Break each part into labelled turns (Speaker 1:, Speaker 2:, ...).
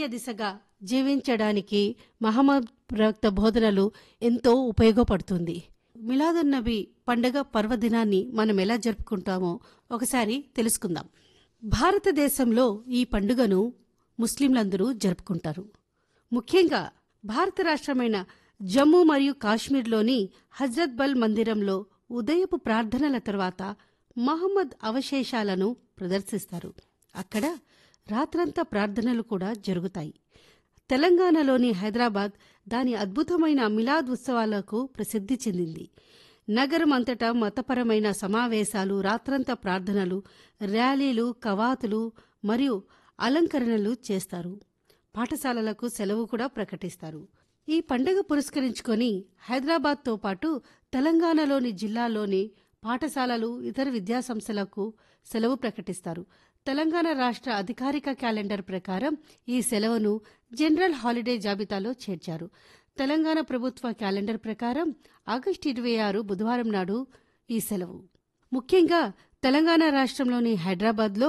Speaker 1: ఆత్మీయ దిశగా జీవించడానికి మహమ్మద్ ప్రవక్త బోధనలు ఎంతో ఉపయోగపడుతుంది మిలాదున్ నబీ పండగ పర్వదినాన్ని మనం ఎలా జరుపుకుంటామో ఒకసారి తెలుసుకుందాం భారతదేశంలో ఈ పండుగను ముస్లింలందరూ జరుపుకుంటారు ముఖ్యంగా భారత రాష్ట్రమైన జమ్మూ మరియు కాశ్మీర్లోని హజ్రత్ బల్ మందిరంలో ఉదయపు ప్రార్థనల తర్వాత మహమ్మద్ అవశేషాలను ప్రదర్శిస్తారు అక్కడ రాత్రంతా ప్రార్థనలు కూడా జరుగుతాయి తెలంగాణలోని హైదరాబాద్ దాని అద్భుతమైన మిలాద్ ఉత్సవాలకు ప్రసిద్ధి చెందింది నగరం అంతటా మతపరమైన సమావేశాలు రాత్రంతా ప్రార్థనలు ర్యాలీలు కవాతులు మరియు అలంకరణలు చేస్తారు పాఠశాలలకు సెలవు కూడా ప్రకటిస్తారు ఈ పండుగ పురస్కరించుకొని హైదరాబాద్తో పాటు తెలంగాణలోని జిల్లాల్లోని పాఠశాలలు ఇతర విద్యాసంస్థలకు సెలవు ప్రకటిస్తారు తెలంగాణ రాష్ట్ర అధికారిక క్యాలెండర్ ప్రకారం ఈ సెలవును జనరల్ హాలిడే జాబితాలో చేర్చారు తెలంగాణ ప్రభుత్వ క్యాలెండర్ ప్రకారం ఆగస్టు ఇరవై ఆరు బుధవారం నాడు ఈ సెలవు ముఖ్యంగా తెలంగాణ రాష్ట్రంలోని హైదరాబాద్లో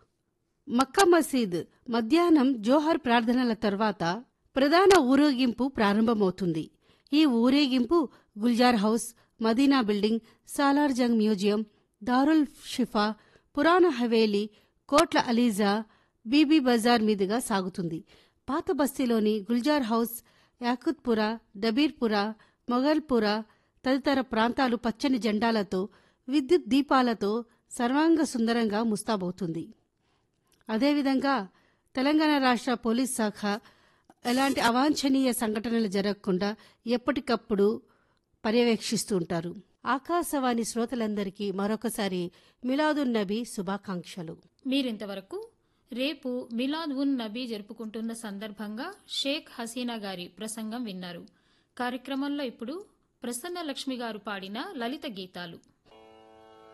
Speaker 1: మక్కా మసీద్ మధ్యాహ్నం జోహర్ ప్రార్థనల తర్వాత ప్రధాన ఊరేగింపు ప్రారంభమవుతుంది ఈ ఊరేగింపు Gulzar house Madina building Salar Jung museum Darul Shifa Purana Haveli Kotla Alija Bibi Bazaar మీదుగా సాగుతుంది పాత బస్తీలోని గుల్జార్ హౌస్ యాకుత్పుర డబీర్పుర మొఘల్పుర తదితర ప్రాంతాలు పచ్చని జెండాలతో విద్యుత్ దీపాలతో సర్వాంగ సుందరంగా ముస్తాబవుతుంది అదేవిధంగా తెలంగాణ రాష్ట్ర పోలీస్ శాఖ ఎలాంటి అవాంఛనీయ సంఘటనలు జరగకుండా ఎప్పటికప్పుడు పర్యవేక్షిస్తూ ఉంటారు ఆకాశవాణి శ్రోతలందరికీ మరొకసారి మిలాదున్ నబీ శుభాకాంక్షలు
Speaker 2: మీరింతవరకు రేపు మిలాద్ ఉన్ నబీ జరుపుకుంటున్న సందర్భంగా షేక్ హసీనా గారి ప్రసంగం విన్నారు కార్యక్రమంలో ఇప్పుడు ప్రసన్న లక్ష్మి గారు పాడిన లలిత గీతాలు